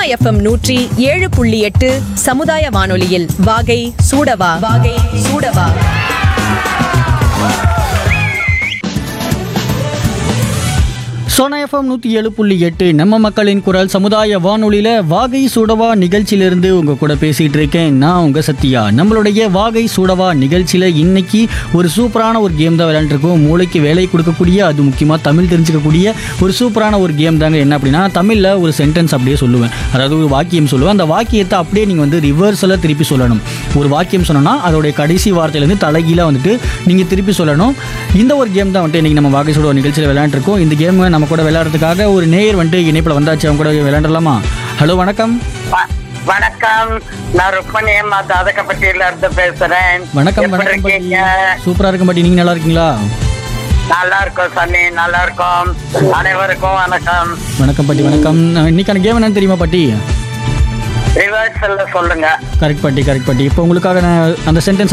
FM நூற்றி ஏழு புள்ளி எட்டு சமுதாய வானொலியில் வாகை சூடவா வாகை சூடவா சோனா எஃப்எம் நூற்றி ஏழு புள்ளி எட்டு நம்ம மக்களின் குரல் சமுதாய வானொலியில் வாகை சூடவா நிகழ்ச்சியிலிருந்து உங்கள் கூட பேசிகிட்டு இருக்கேன் நான் உங்கள் சத்யா நம்மளுடைய வாகை சூடவா நிகழ்ச்சியில் இன்னைக்கு ஒரு சூப்பரான ஒரு கேம் தான் விளையாண்டுருக்கோம் மூளைக்கு வேலை கொடுக்கக்கூடிய அது முக்கியமாக தமிழ் தெரிஞ்சுக்கக்கூடிய ஒரு சூப்பரான ஒரு கேம் தாங்க என்ன அப்படின்னா தமிழில் ஒரு சென்டென்ஸ் அப்படியே சொல்லுவேன் அதாவது ஒரு வாக்கியம் சொல்லுவேன் அந்த வாக்கியத்தை அப்படியே நீங்கள் வந்து ரிவர்ஸில் திருப்பி சொல்லணும் ஒரு வாக்கியம் சொன்னோன்னா அதோடைய கடைசி வார்த்தையிலேருந்து தலைகீழாக வந்துட்டு நீங்கள் திருப்பி சொல்லணும் இந்த ஒரு கேம் தான் வந்துட்டு இன்றைக்கி நம்ம வாகை சூடவா நிகழ்ச்சியில் விளையாண்டுருக்கோம் இந்த கேம் நம்ம கூட விளையாடுறதுக்காக ஒரு நேயர் வந்துட்டு இணைப்பில் வந்தாச்சு அவங்க கூட விளையாடலாமா ஹலோ வணக்கம் வ- வணக்கம் நான் ருக்மணி அம்மா தாதகப்பட்டியில இருந்து பேசுறேன் வணக்கம் எப்படி வணக்கம் பாட்டி இருக்கீங்க சூப்பராக இருக்கும் பாட்டி நீங்கள் நல்லா இருக்கீங்களா நல்லா இருக்கோம் சன்னி நல்லா இருக்கோம் அனைவருக்கும் வணக்கம் வணக்கம் பாட்டி வணக்கம் அஹ் இன்னைக்கான கேம் என்னன்னு தெரியுமா பாட்டி ரிவர்சல்ல சொல்லுங்க கரெக்ட் பாட்டி கரெக்ட் பாட்டி இப்போ உங்களுக்காக நான் அந்த சென்டென்ஸ்